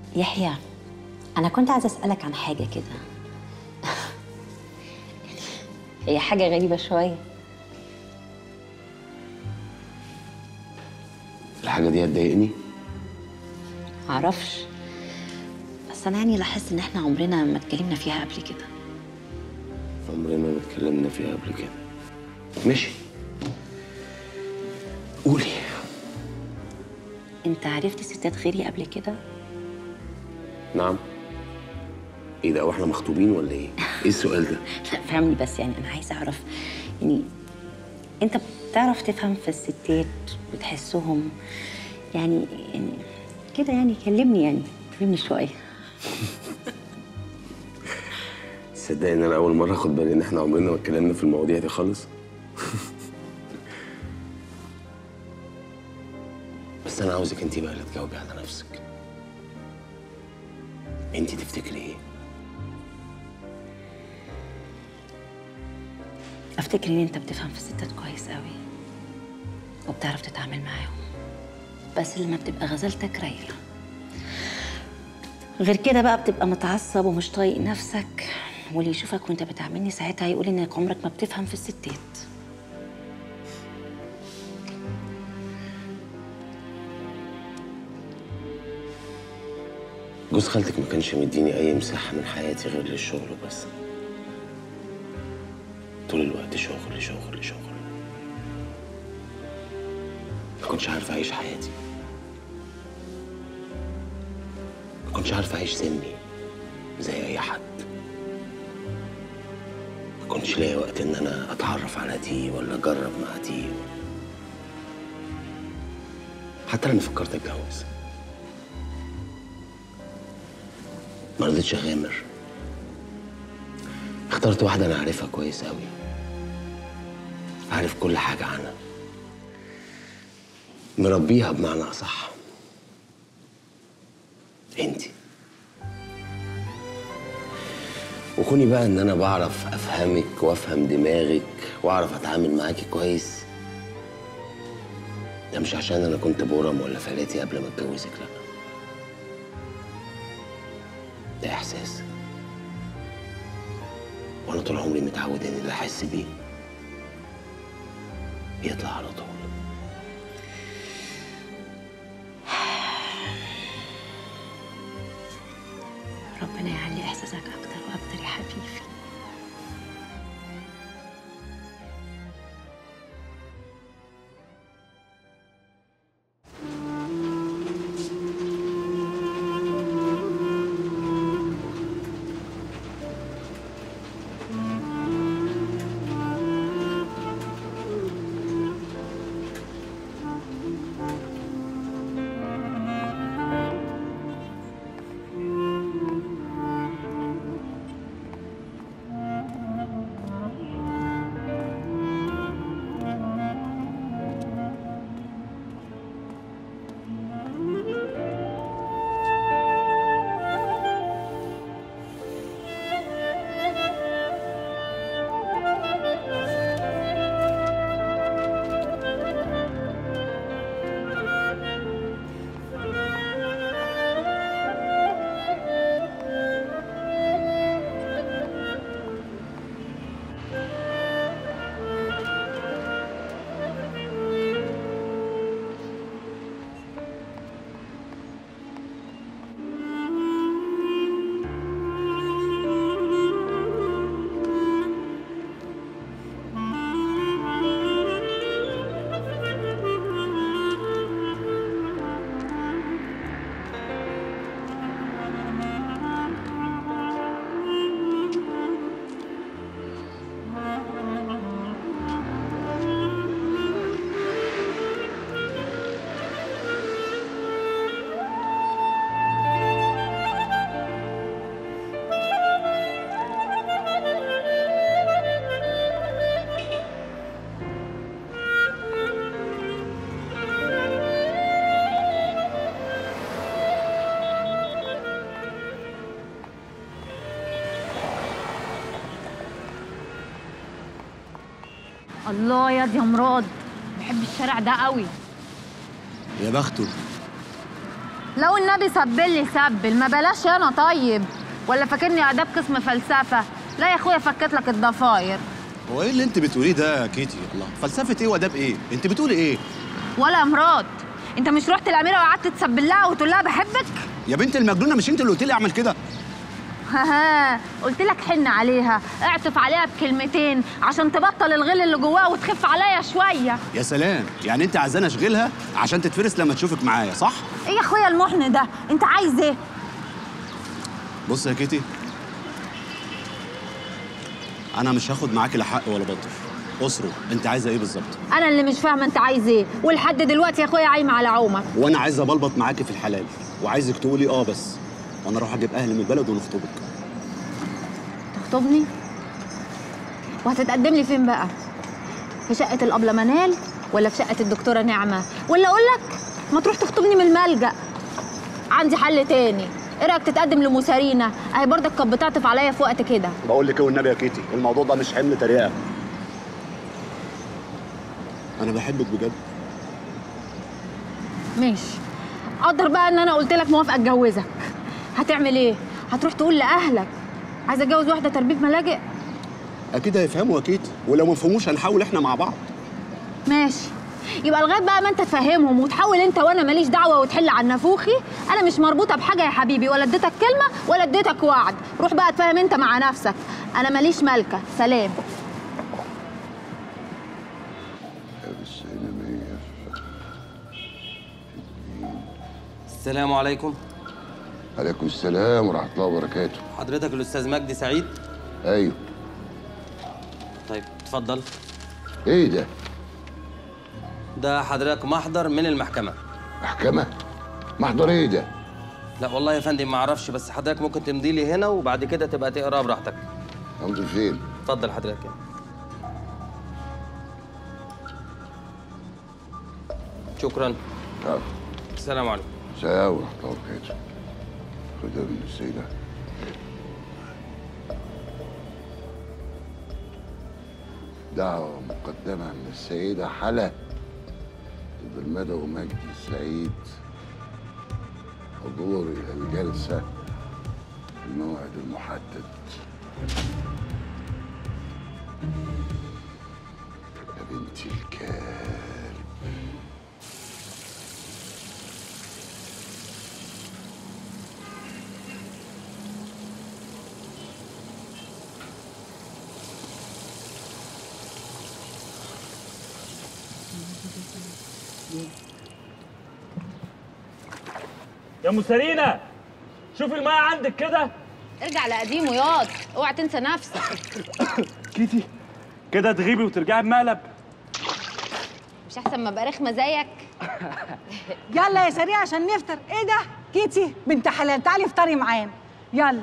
يحيى انا كنت عايزه اسالك عن حاجه كده هي حاجه غريبه شويه الحاجه دي هتضايقني معرفش بس انا يعني لاحظت ان احنا عمرنا ما اتكلمنا فيها قبل كده عمرنا ما اتكلمنا فيها قبل كده ماشي قولي انت عرفت ستات غيري قبل كده نعم ايه ده واحنا مخطوبين ولا ايه ايه السؤال ده لا فهمني بس يعني انا عايزه اعرف يعني انت بتعرف تفهم في الستات بتحسهم يعني يعني كده يعني كلمني يعني كلمني شويه تصدقي ان انا اول مره اخد بالي ان احنا عمرنا ما اتكلمنا في المواضيع دي خالص بس انا عاوزك انت بقى اللي تجاوبي على نفسك انت تفتكري ايه افتكر ان انت بتفهم في الستات كويس قوي وبتعرف تتعامل معاهم بس لما بتبقى غزالتك رايقه غير كده بقى بتبقى متعصب ومش طايق نفسك واللي يشوفك وانت بتعاملني ساعتها هيقول انك عمرك ما بتفهم في الستات جوز خالتك ما كانش مديني اي مساحه من حياتي غير للشغل وبس طول الوقت شغل شغل شغل ما كنتش عارف اعيش حياتي ما كنتش عارف اعيش سني زي اي حد ما كنتش لاقي وقت ان انا اتعرف على دي ولا اجرب مع دي حتى لما فكرت اتجوز ما رضيتش اغامر اخترت واحدة أنا عارفها كويس أوي عارف كل حاجة عنها مربيها بمعنى أصح انتي وكوني بقى إن أنا بعرف أفهمك وأفهم دماغك وأعرف أتعامل معاكي كويس ده مش عشان أنا كنت بورم ولا فلاتي قبل ما أتجوزك لأ ده إحساس وانا طول عمري متعود ان اللي احس بيه بيطلع على طول ربنا يعلي احساسك اكتر واكتر يا حبيبي الله يا دي مراد بحب الشارع ده قوي يا بخته لو النبي سبل لي سبل ما بلاش انا طيب ولا فاكرني اداب قسم فلسفه لا يا اخويا فكت لك الضفاير هو ايه اللي انت بتقوليه ده يا كيتي الله فلسفه ايه واداب ايه انت بتقولي ايه ولا مراد انت مش رحت الاميره وقعدت تسبل لها وتقول لها بحبك يا بنت المجنونه مش انت اللي قلت لي اعمل كده ها قلت لك حن عليها اعطف عليها بكلمتين عشان تبطل الغل اللي جواها وتخف عليا شويه يا سلام يعني انت عايزاني اشغلها عشان تتفرس لما تشوفك معايا صح ايه يا اخويا المحن ده انت عايز ايه بص يا كيتي انا مش هاخد معاكي لا حق ولا باطل اسره انت عايزه ايه بالظبط انا اللي مش فاهمه انت عايز ايه ولحد دلوقتي يا اخويا عايمه على عومك وانا عايز ابلبط معاكي في الحلال وعايزك تقولي اه بس وانا اروح اجيب اهلي من البلد ونخطبك تخطبني وهتتقدم لي فين بقى في شقه الابله منال ولا في شقه الدكتوره نعمه ولا اقول لك ما تروح تخطبني من الملجأ عندي حل تاني ايه رايك تتقدم لمسارينا اهي برضك كانت بتعطف عليا في وقت كده بقول لك ايه والنبي يا كيتي الموضوع ده مش حمل تريقه انا بحبك بجد ماشي قدر بقى ان انا قلت لك موافقه اتجوزك هتعمل ايه هتروح تقول لاهلك عايزه اتجوز واحده تربيه ملاجئ اكيد هيفهموا يا كيتي ولو ما فهموش هنحاول احنا مع بعض ماشي يبقى لغايه بقى ما انت تفهمهم وتحاول انت وانا ماليش دعوه وتحل عن نافوخي انا مش مربوطه بحاجه يا حبيبي ولا اديتك كلمه ولا اديتك وعد روح بقى تفهم انت مع نفسك انا ماليش مالكه سلام السلام عليكم عليكم السلام ورحمة الله وبركاته حضرتك الأستاذ مجدي سعيد أيوه طيب اتفضل إيه ده؟ ده حضرتك محضر من المحكمة محكمة؟ محضر إيه ده؟ لا والله يا فندم ما اعرفش بس حضرتك ممكن تمضي لي هنا وبعد كده تبقى تقرا براحتك أمضي فين؟ اتفضل حضرتك يعني. شكرا آه. السلام عليكم سلام ورحمة الله وبركاته خدها من السيدة دعوة مقدمة من السيدة حلا ضد المدعو مجدي سعيد حضور إلى الجلسة في الموعد المحدد يا بنتي الكلب يا مسارينا شوفي المايه عندك كده ارجع لقديمه ياض اوعى تنسى نفسك كيتي كده تغيبي وترجعي بمقلب مش احسن ما ابقى رخمه زيك يلا يا سريع عشان نفطر ايه ده كيتي بنت حلال تعالي افطري معانا يلا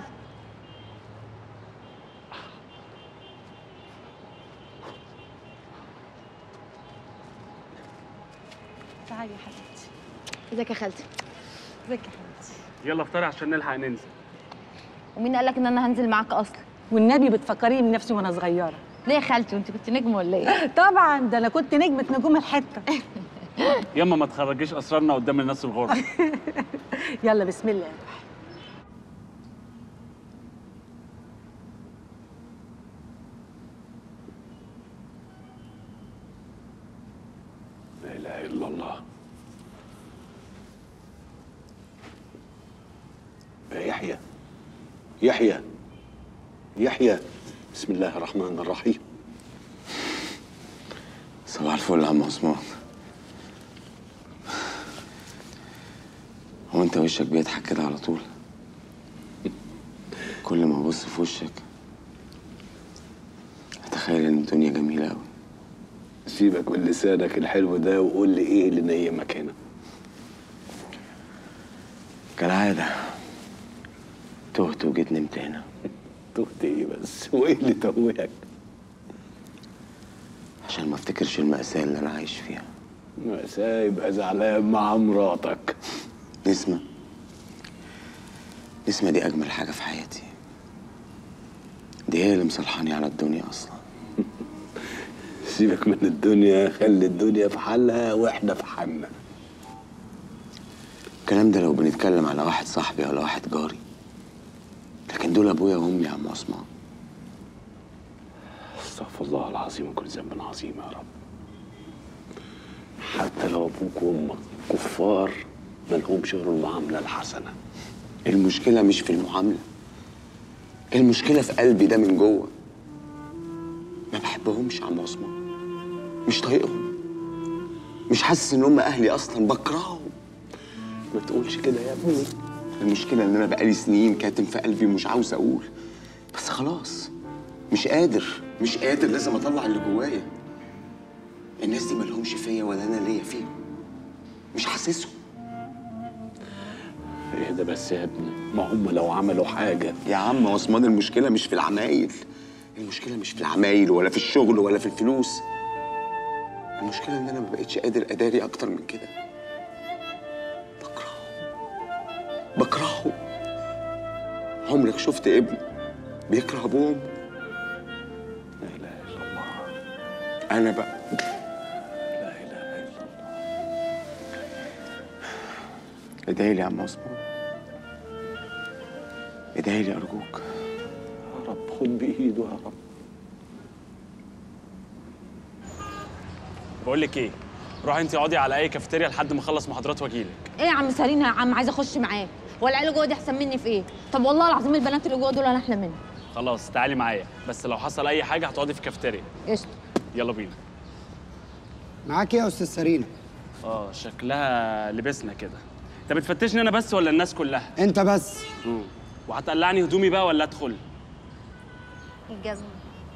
تعالي يا حبيبتي ازيك يا خالتي ازيك يا حبيبتي يلا افطري عشان نلحق ننزل ومين قال لك ان انا هنزل معاك اصلا والنبي بتفكريني بنفسي وانا صغيره ليه يا خالتي وانت كنت نجم ولا ايه طبعا ده انا كنت نجمه نجوم الحته ياما ما تخرجيش اسرارنا قدام الناس الغرب يلا بسم الله لا إله إلا الله يا يحيى يحيى يحيى بسم الله الرحمن الرحيم صباح الفل يا عم عثمان هو انت وشك بيضحك كده على طول كل ما ابص في وشك اتخيل ان الدنيا جميله قوي سيبك من لسانك الحلو ده وقول لي ايه اللي نيمك هنا كالعاده تهت وجيت نمت هنا تهت ايه بس وايه اللي توهك عشان ما افتكرش المأساة اللي انا عايش فيها مأساة يبقى زعلان مع مراتك نسمة نسمة دي أجمل حاجة في حياتي دي هي اللي مصلحاني على الدنيا أصلا سيبك من الدنيا خلي الدنيا في حالها واحنا في حالنا الكلام ده لو بنتكلم على واحد صاحبي ولا واحد جاري لكن دول ابويا وامي يا عم عثمان استغفر الله العظيم من كل ذنب عظيم يا رب حتى لو ابوك وامك كفار مالهمش غير المعامله الحسنه المشكله مش في المعامله المشكله في قلبي ده من جوه ما بحبهمش يا عم عثمان مش طايقهم مش حاسس ان هم اهلي اصلا بكرههم ما تقولش كده يا ابني المشكله ان انا بقالي سنين كاتم في قلبي ومش عاوز اقول بس خلاص مش قادر مش قادر لازم اطلع اللي جوايا الناس دي مالهمش فيا ولا انا ليا فيهم مش حاسسهم اهدى بس يا ابني ما هم لو عملوا حاجه يا عم عثمان المشكله مش في العمايل المشكله مش في العمايل ولا في الشغل ولا في الفلوس المشكله ان انا ما بقتش قادر اداري اكتر من كده بكرهه بكرهه عمرك شفت ابن بيكره ابوه وأمه؟ لا اله الا الله انا بقى لا اله الا الله ادعي لي يا عم عثمان ادعي لي ارجوك يا رب خد بايده يا رب بقول لك ايه روحي انت اقعدي على اي كافيتيريا لحد ما اخلص محاضرات واجيلك ايه يا عم سارينا يا عم عايزه اخش معاك والعيال اللي جوه دي احسن مني في ايه طب والله العظيم البنات اللي جوه دول انا احلى منهم خلاص تعالي معايا بس لو حصل اي حاجه هتقعدي في كافيتيريا قشطه يلا بينا معاك ايه يا استاذ سارينا اه شكلها لبسنا كده انت بتفتشني انا بس ولا الناس كلها انت بس مم. وهتقلعني هدومي بقى ولا ادخل الجزمه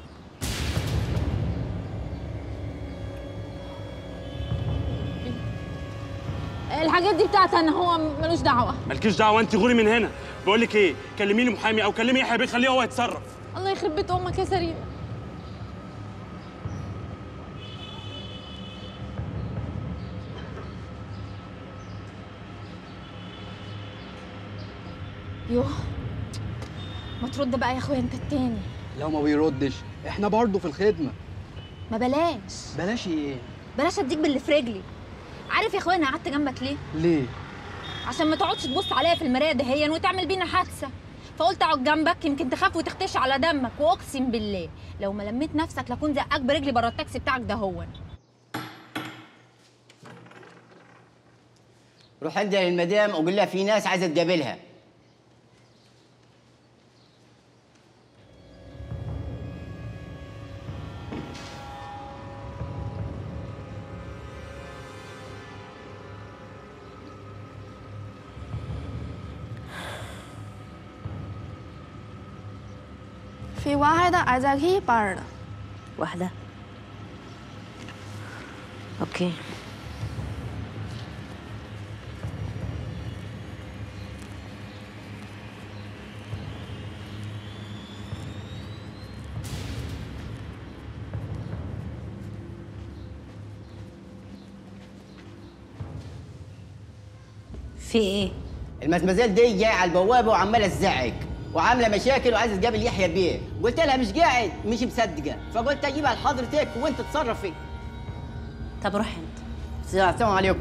الحاجات دي بتاعتي انا هو ملوش دعوه مالكيش دعوه انت غوري من هنا بقول لك ايه كلمي لي محامي او كلمي يحيى بيه خليه هو يتصرف الله يخرب بيت امك يا سارينا يوه ما ترد بقى يا اخويا انت التاني لو ما بيردش احنا برضه في الخدمه ما بلاش بلاش ايه بلاش اديك باللي في رجلي عارف يا اخويا انا قعدت جنبك ليه ليه عشان ما تقعدش تبص عليا في المرايه دهيا وتعمل بينا حادثه فقلت اقعد جنبك يمكن تخاف وتختش على دمك واقسم بالله لو ما لميت نفسك لاكون زقاك برجلي بره التاكسي بتاعك ده هو روح انت للمدام وقول لها في ناس عايزه تقابلها في واحدة عايزاكي بره واحدة اوكي في ايه؟ المزمزات دي جايه على البوابه وعماله تزعق وعامله مشاكل وعايزه تقابل يحيى بيه قلت لها مش قاعد مش مصدقه فقلت اجيبها لحضرتك وانت تتصرفي طب روح انت السلام عليكم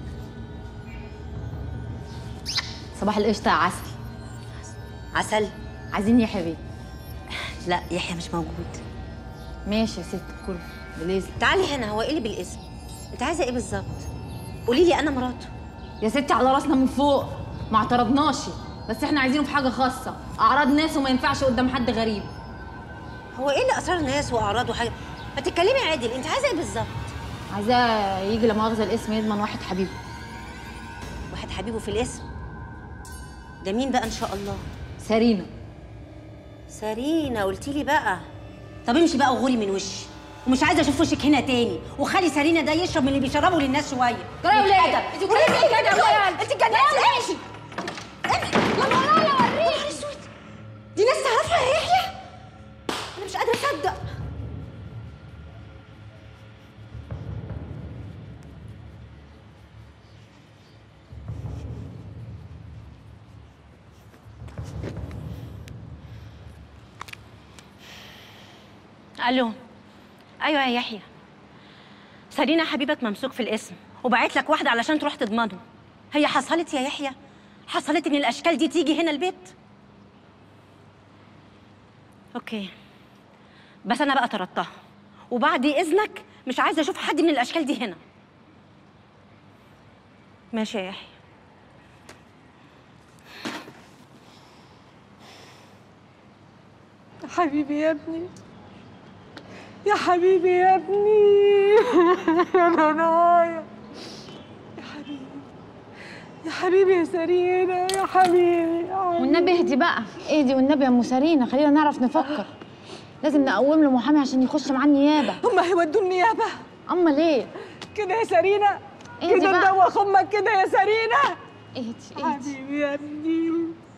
صباح القشطه يا عسل عسل عايزين يحيى بيه لا يحيى مش موجود ماشي يا ست كل بالاذن تعالي هنا هو ايه اللي بالاسم انت عايزه ايه بالظبط قولي لي انا مراته يا ستي على راسنا من فوق ما اعترضناش بس احنا عايزينه في حاجه خاصه اعراض ناس وما ينفعش قدام حد غريب هو ايه اللي اسرار ناس واعراض وحاجه ما تتكلمي عادل انت عايزه ايه بالظبط عايزاه يجي لا مؤاخذه الاسم يضمن واحد حبيبه واحد حبيبه في الاسم ده مين بقى ان شاء الله سارينا سارينا قلتي لي بقى طب امشي بقى وغوري من وشي ومش عايزه اشوف وشك هنا تاني وخلي سارينا ده يشرب من اللي بيشربه للناس شويه جرايه وليه؟ بالأدب. انت بتتكلمي ايه كده يا ولد؟ انت اتجننتي امشي لا لا وريني دي ناس تعرفها يا يحيى انا مش قادره اصدق الو ايوه يا يحيى سارينا حبيبك ممسوك في الاسم وبعت لك واحده علشان تروح تضمنه هي حصلت يا يحيى حصلت ان الاشكال دي تيجي هنا البيت اوكي بس انا بقى طردتها وبعد اذنك مش عايزه اشوف حد من الاشكال دي هنا ماشي يا يحيى يا حبيبي يا ابني يا حبيبي يا ابني يا رنايا يا حبيبي يا حبيبي يا سرينا يا حبيبي والنبي اهدي بقى اهدي والنبي يا ام سارينا خلينا نعرف نفكر لازم نقوم له محامي عشان يخش معاه النيابه هما هيودوا النيابه اما ليه كده يا سرينا اهدي كده بقى. ندوخ امك كده يا سرينا اهدي حبيبي يا ابني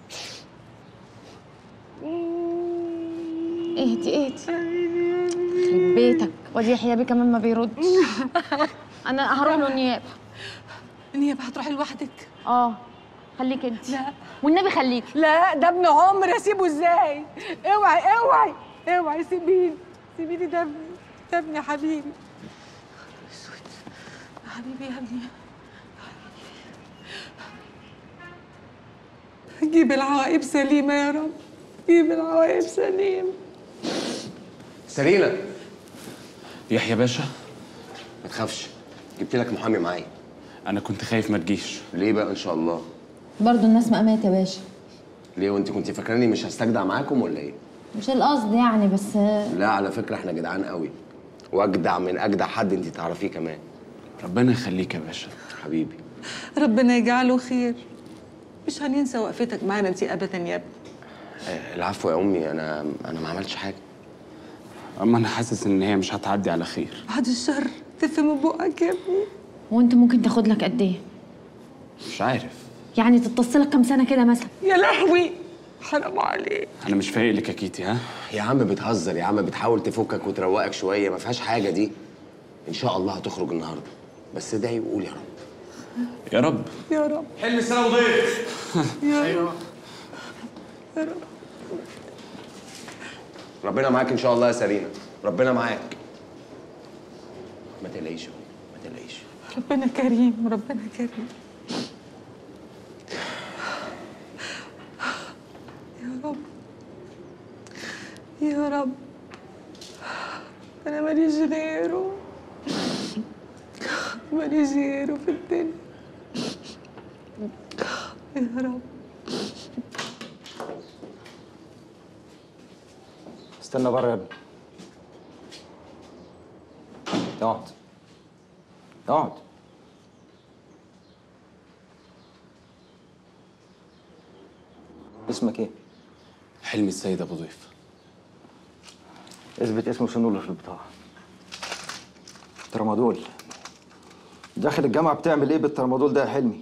اهدي اهدي يخرب بيتك وادي يحيى بيه كمان ما بيردش انا هروح له النيابه النيابه هتروحي لوحدك اه خليك انت لا والنبي خليك لا ده ابن عمر اسيبه ازاي اوعي اوعي اوعي سيبيني سيبيني ده ابني ده ابني يا حبيبي اسود يا حبيبي يا ابني جيب العواقب سليمه يا رب جيب العواقب سليمه سرينا يحيى باشا ما تخافش جبت لك محامي معايا انا كنت خايف ما تجيش ليه بقى ان شاء الله برضه الناس مقامات يا باشا ليه وانت كنت فاكراني مش هستجدع معاكم ولا ايه مش القصد يعني بس لا على فكره احنا جدعان قوي واجدع من اجدع حد انت تعرفيه كمان ربنا يخليك يا باشا حبيبي ربنا يجعله خير مش هننسى وقفتك معانا انت ابدا يا ابني آه، العفو يا امي انا انا ما عملتش حاجه اما انا حاسس ان هي مش هتعدي على خير بعد الشر تف من بقك يا ابني وانت ممكن تاخد لك قد ايه مش عارف يعني تتصلك كام سنه كده مثلا يا لهوي حرام عليك انا مش فايق لك يا كيتي ها يا عم بتهزر يا عم بتحاول تفكك وتروقك شويه ما فيهاش حاجه دي ان شاء الله هتخرج النهارده بس ادعي وقول يا رب يا رب يا رب حلم السلام ضيف يا رب يا رب ربنا معاك ان شاء الله يا سرينا ربنا معاك ما تقلقيش يا أمي، ما تقلقيش ربنا كريم ربنا كريم يا رب يا رب انا ماليش غيره ماليش غيره في الدنيا يا رب استنى بره يا ابني اقعد اقعد اسمك ايه؟ حلمي السيد ابو ضيف اثبت اسم وسنه في البطاقة ترامادول داخل الجامعة بتعمل ايه بالترامادول ده يا حلمي؟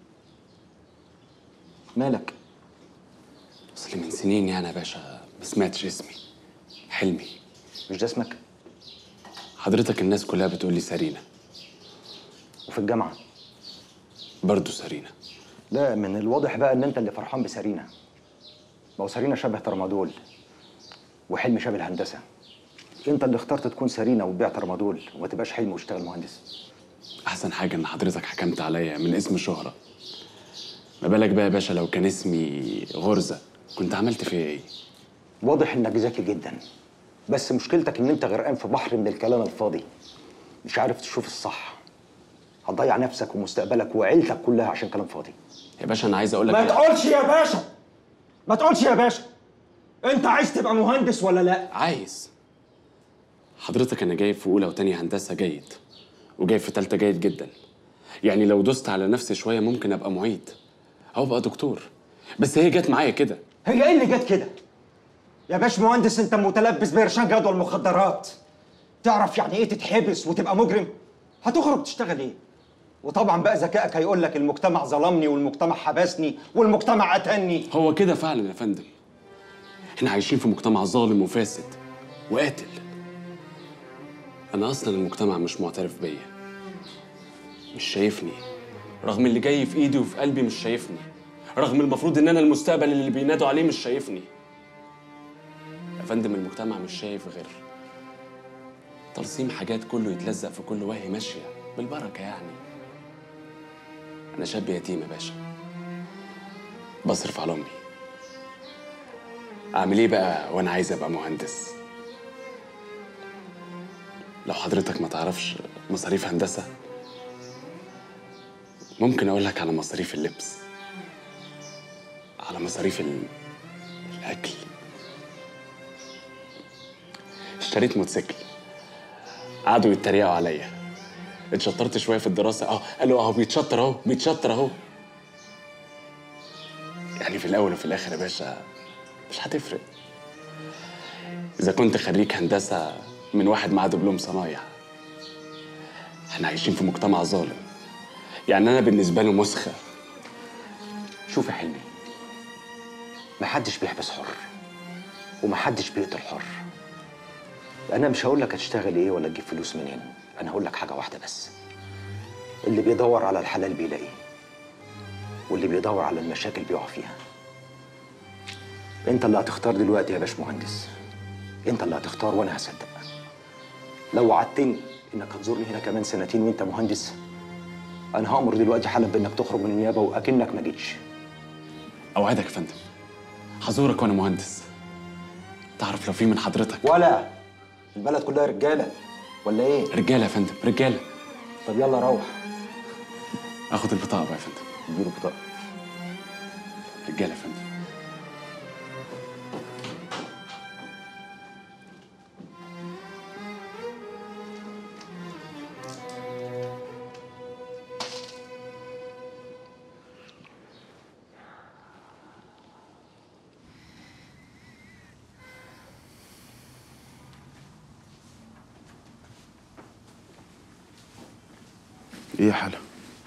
مالك؟ اصل من سنين يعني يا باشا ما سمعتش اسمي حلمي مش ده اسمك؟ حضرتك الناس كلها بتقول لي سارينا وفي الجامعة؟ برضه سارينا لا من الواضح بقى ان انت اللي فرحان بسارينا ما هو سارينا شبه ترامادول وحلمي شبه الهندسة انت اللي اخترت تكون سارينا وتبيع ترامادول وما تبقاش حلمي وتشتغل مهندس احسن حاجه ان حضرتك حكمت عليا من اسم شهره ما بالك بقى يا باشا لو كان اسمي غرزه كنت عملت فيا ايه واضح انك ذكي جدا بس مشكلتك ان انت غرقان في بحر من الكلام الفاضي مش عارف تشوف الصح هتضيع نفسك ومستقبلك وعيلتك كلها عشان كلام فاضي يا باشا انا عايز اقول لك ما تقولش يا باشا ما تقولش يا باشا انت عايز تبقى مهندس ولا لا عايز حضرتك انا جايب في اولى وتانية هندسه جيد وجايب في تالتة جيد جدا يعني لو دوست على نفسي شويه ممكن ابقى معيد او ابقى دكتور بس هي جت معايا كده هي ايه اللي جت كده يا باش مهندس انت متلبس بإرشاد جدول مخدرات تعرف يعني ايه تتحبس وتبقى مجرم هتخرج تشتغل ايه وطبعا بقى ذكائك هيقول لك المجتمع ظلمني والمجتمع حبسني والمجتمع قتلني هو كده فعلا يا فندم احنا عايشين في مجتمع ظالم وفاسد وقاتل انا اصلا المجتمع مش معترف بيا مش شايفني رغم اللي جاي في ايدي وفي قلبي مش شايفني رغم المفروض ان انا المستقبل اللي بينادوا عليه مش شايفني يا فندم المجتمع مش شايف غير ترسيم حاجات كله يتلزق في كل وهي ماشيه بالبركه يعني انا شاب يتيم يا باشا بصرف على امي اعمل ايه بقى وانا عايز ابقى مهندس لو حضرتك ما تعرفش مصاريف هندسه ممكن اقول لك على مصاريف اللبس على مصاريف ال... الاكل اشتريت موتوسيكل قعدوا يتريقوا عليا اتشطرت شويه في الدراسه اه قالوا اهو بيتشطر اهو بيتشطر اهو يعني في الاول وفي الاخر يا باشا مش هتفرق اذا كنت خريج هندسه من واحد معاه دبلوم صنايع احنا عايشين في مجتمع ظالم يعني انا بالنسبه له مسخه شوف يا حلمي محدش بيحبس حر ومحدش بيقتل حر انا مش هقول لك هتشتغل ايه ولا تجيب فلوس منين انا هقول لك حاجه واحده بس اللي بيدور على الحلال بيلاقيه واللي بيدور على المشاكل بيقع فيها انت اللي هتختار دلوقتي يا باش مهندس انت اللي هتختار وانا هصدق لو وعدتني انك هتزورني هنا كمان سنتين وانت مهندس انا هامر دلوقتي حالا بانك تخرج من النيابه واكنك ما جيتش اوعدك يا فندم هزورك وانا مهندس تعرف لو في من حضرتك ولا البلد كلها رجاله ولا ايه رجاله يا فندم رجاله طب يلا روح اخد البطاقه بقى يا فندم اديله بطاقه رجاله يا فندم ايه يا حلا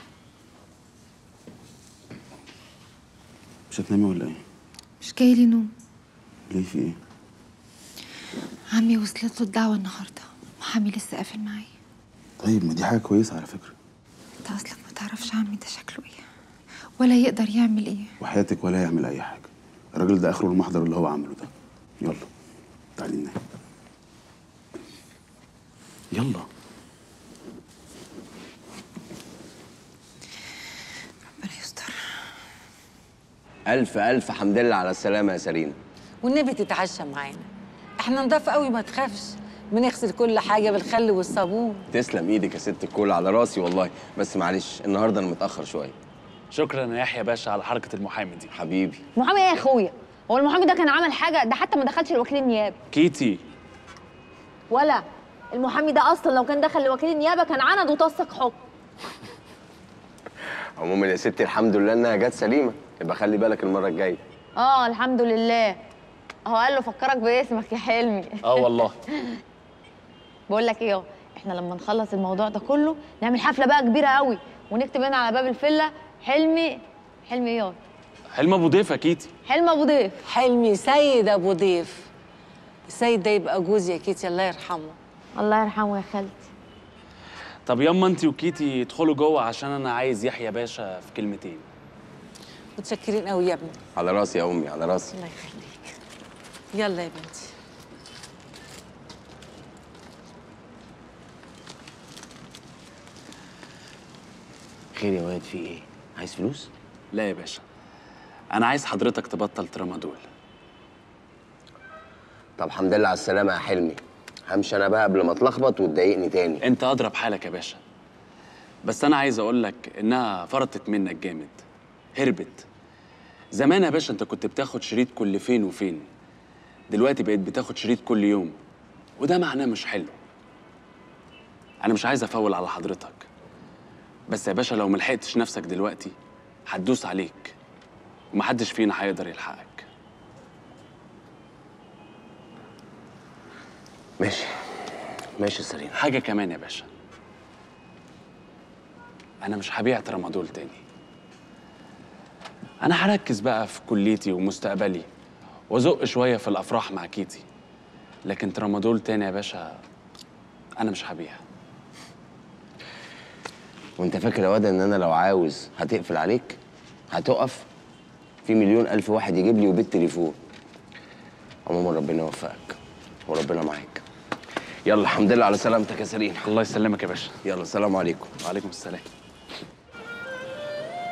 مش هتنامي ولا ايه مش جاي لي نوم ليه في ايه عمي وصلت له الدعوة النهاردة محامي لسه قافل معايا طيب ما دي حاجه كويسه على فكره انت اصلك ما تعرفش عمي ده شكله ايه ولا يقدر يعمل ايه وحياتك ولا يعمل اي حاجه الراجل ده اخره المحضر اللي هو عمله ده يلا تعالي ننام يلا ألف ألف حمد لله على السلامة يا سرينا والنبي تتعشى معانا احنا نضاف قوي ما تخافش بنغسل كل حاجه بالخل والصابون تسلم إيدك يا ست الكل على راسي والله بس معلش النهاردة أنا متأخر شوية شكرا يا يحيى باشا على حركه المحامي دي حبيبي محامي ايه يا اخويا هو المحامي ده كان عمل حاجه ده حتى ما دخلش لوكيل النيابه كيتي ولا المحامي ده اصلا لو كان دخل لوكيل النيابه كان عند وطسك حكم عموما يا ستي الحمد لله إنها جت سليمة يبقى خلي بالك المرة الجاية اه الحمد لله هو قال له فكرك باسمك يا حلمي اه والله بقول لك ايه اهو احنا لما نخلص الموضوع ده كله نعمل حفله بقى كبيره قوي ونكتب هنا على باب الفيلا حلمي حلمي ايه حلم ابو ضيف يا كيتي حلم ابو ضيف حلمي سيد ابو ضيف السيد ده يبقى جوزي يا كيتي الله يرحمه الله يرحمه يا خالتي طب ياما انت وكيتي ادخلوا جوه عشان انا عايز يحيى باشا في كلمتين متشكرين قوي يا ابني على راسي يا أمي على راسي الله يخليك يلا يا بنتي خير يا واد في إيه؟ عايز فلوس؟ لا يا باشا انا عايز حضرتك تبطل ترامادول طب الحمد لله على السلامة يا حلمي همشي أنا بقى قبل ما تلخبط وتضايقني تاني انت اضرب حالك يا باشا بس انا عايز اقول لك انها فرطت منك جامد هربت زمان يا باشا انت كنت بتاخد شريط كل فين وفين دلوقتي بقيت بتاخد شريط كل يوم وده معناه مش حلو انا مش عايز افول على حضرتك بس يا باشا لو ملحقتش نفسك دلوقتي هتدوس عليك ومحدش فينا هيقدر يلحقك ماشي ماشي سرينا حاجة كمان يا باشا أنا مش هبيع ترامادول تاني أنا هركز بقى في كليتي ومستقبلي وأزق شوية في الأفراح مع كيتي لكن ترامادول تاني يا باشا أنا مش هبيع وانت فاكر يا واد ان انا لو عاوز هتقفل عليك هتقف في مليون الف واحد يجيب لي وبيت تليفون عموما ربنا يوفقك وربنا معاك يلا الحمد لله على سلامتك يا سرينا الله يسلمك يا باشا يلا السلام عليكم وعليكم السلام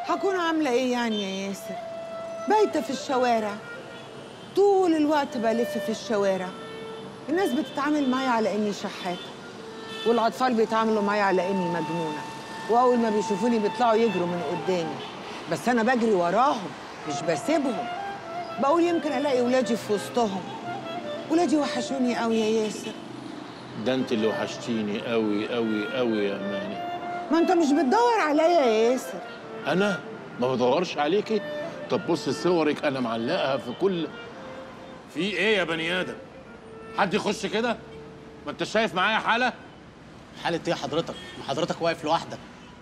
هكون عاملة إيه يعني يا ياسر؟ بايتة في الشوارع طول الوقت بلف في الشوارع الناس بتتعامل معايا على إني شحاتة والأطفال بيتعاملوا معايا على إني مجنونة وأول ما بيشوفوني بيطلعوا يجروا من قدامي بس أنا بجري وراهم مش بسيبهم بقول يمكن ألاقي ولادي في وسطهم ولادي وحشوني قوي يا ياسر ده انت اللي وحشتيني قوي قوي قوي يا اماني ما أنت مش بتدور عليا يا ياسر انا ما بدورش عليكي طب بص صورك انا معلقها في كل في ايه يا بني ادم حد يخش كده ما انت شايف معايا حاله حالة ايه حضرتك؟ ما حضرتك واقف لوحدك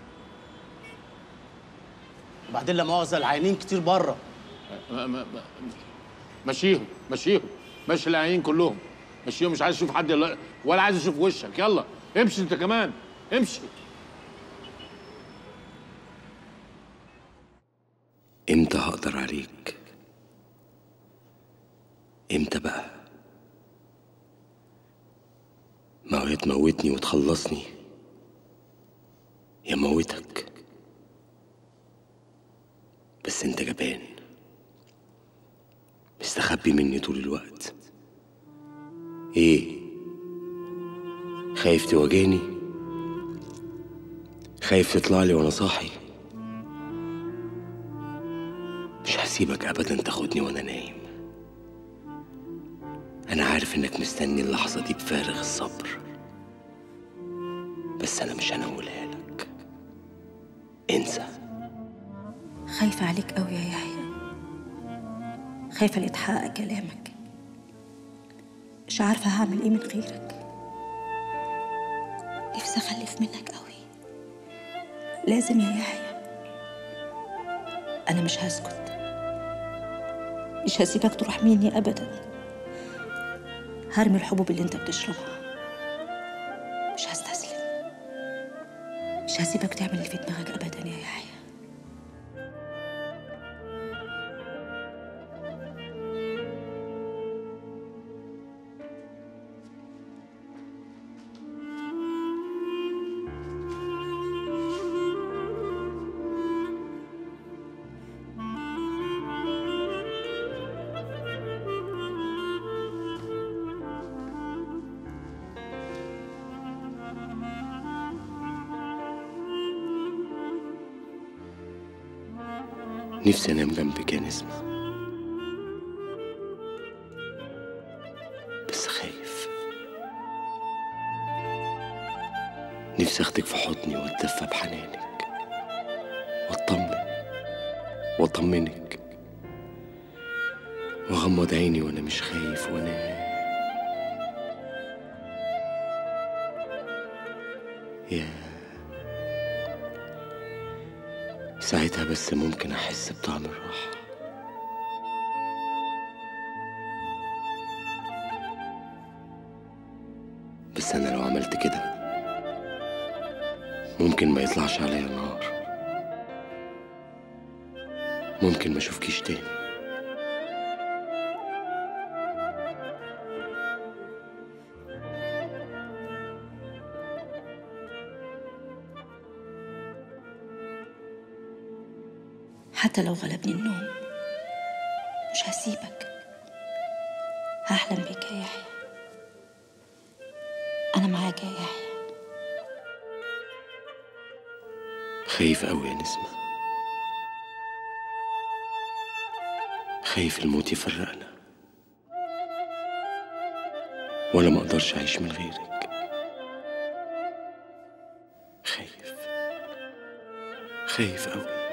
وبعدين لا مؤاخذة العيانين كتير بره ما- ما- ما- مشيهم مشيهم مشي العيانين كلهم مشيهم مش عايز اشوف حد يلا- ولا عايز اشوف وشك يلا امشي انت كمان امشي امتى هقدر عليك امتى بقى ما هو يا تموتني وتخلصني يا موتك بس انت جبان مستخبي مني طول الوقت ايه خايف تواجهني خايف تطلع لي وانا صاحي مش هسيبك ابدا تاخدني وانا نايم انا عارف انك مستني اللحظه دي بفارغ الصبر بس انا مش هنولها لك انسى خايفة عليك قوي يا يحيى خايفة لا يتحقق كلامك مش عارفة هعمل ايه من غيرك نفسي اخلف منك قوي لازم يا يحيى انا مش هسكت مش هسيبك تروح مني ابدا هرمي الحبوب اللي انت بتشربها مش هستسلم مش هسيبك تعمل اللي في دماغك ابدا يا يحيى نفسي انام جنبك يا نسمة بس خايف نفسي اخدك في حضني واتدفى بحنانك واطمن واطمنك واغمض عيني وانا مش خايف وانا يا ساعتها بس ممكن احس بطعم الراحه بس انا لو عملت كده ممكن ما يطلعش عليا نهار ممكن ما اشوفكيش تاني حتى لو غلبني النوم مش هسيبك هحلم بيك يا يحيى أنا معاك يا يحيى خايف قوي يا نسمة خايف الموت يفرقنا ولا ما اقدرش اعيش من غيرك خايف خايف قوي